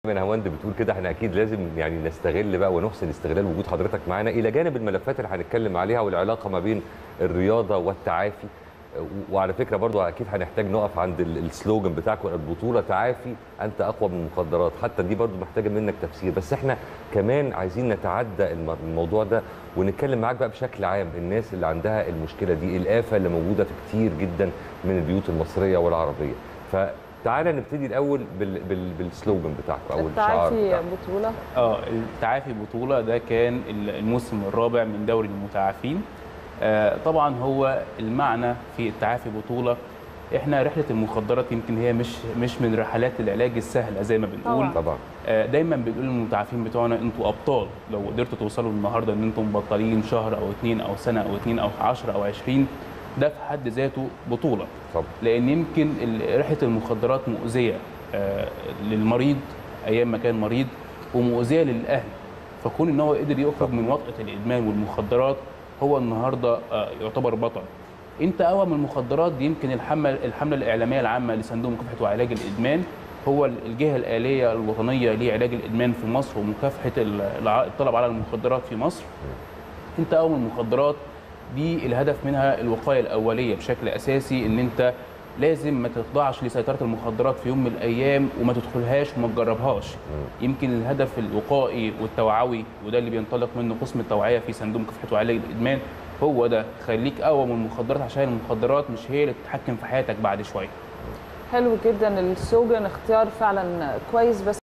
من هوند بتقول كده احنا اكيد لازم يعني نستغل بقى ونحسن استغلال وجود حضرتك معانا الى جانب الملفات اللي هنتكلم عليها والعلاقه ما بين الرياضه والتعافي وعلى فكره برضو اكيد هنحتاج نقف عند ال- السلوجن بتاعك البطوله تعافي انت اقوى من المخدرات حتى دي برضو محتاجه منك تفسير بس احنا كمان عايزين نتعدى الم- الموضوع ده ونتكلم معاك بقى بشكل عام الناس اللي عندها المشكله دي الافه اللي موجوده في كتير جدا من البيوت المصريه والعربيه فتعالى نبتدي الاول بال بال بالسلوجن بتاعك او الشعار التعافي بتاعك. بطولة اه التعافي بطولة ده كان الموسم الرابع من دوري المتعافين آه طبعا هو المعنى في التعافي بطولة احنا رحلة المخدرات يمكن هي مش مش من رحلات العلاج السهلة زي ما بنقول طبعاً. طبعا آه، دايما بنقول للمتعافين بتوعنا انتوا ابطال لو قدرتوا توصلوا النهارده ان انتم مبطلين شهر او اتنين او سنه او اتنين او 10 او 20 ده في حد ذاته بطوله طبعا لان يمكن ال- ريحه المخدرات مؤذيه آه، للمريض ايام ما كان مريض ومؤذيه للاهل فكون ان هو قدر يخرج من وطأة الادمان والمخدرات هو النهارده آه، يعتبر بطل انت اقوى من المخدرات دي يمكن الحمله الحمله الاعلاميه العامه لصندوق مكافحه وعلاج الادمان هو الجهه الاليه الوطنيه لعلاج الادمان في مصر ومكافحه الع- الطلب على المخدرات في مصر انت اول من المخدرات دي الهدف منها الوقايه الاوليه بشكل اساسي ان انت لازم ما تخضعش لسيطره المخدرات في يوم من الايام وما تدخلهاش وما تجربهاش يمكن الهدف الوقائي والتوعوي وده اللي بينطلق منه قسم التوعيه في صندوق مكافحه وعلاج الادمان هو ده خليك اقوى من المخدرات عشان المخدرات مش هي اللي تتحكم في حياتك بعد شويه حلو جدا السلوجن اختيار فعلا كويس بس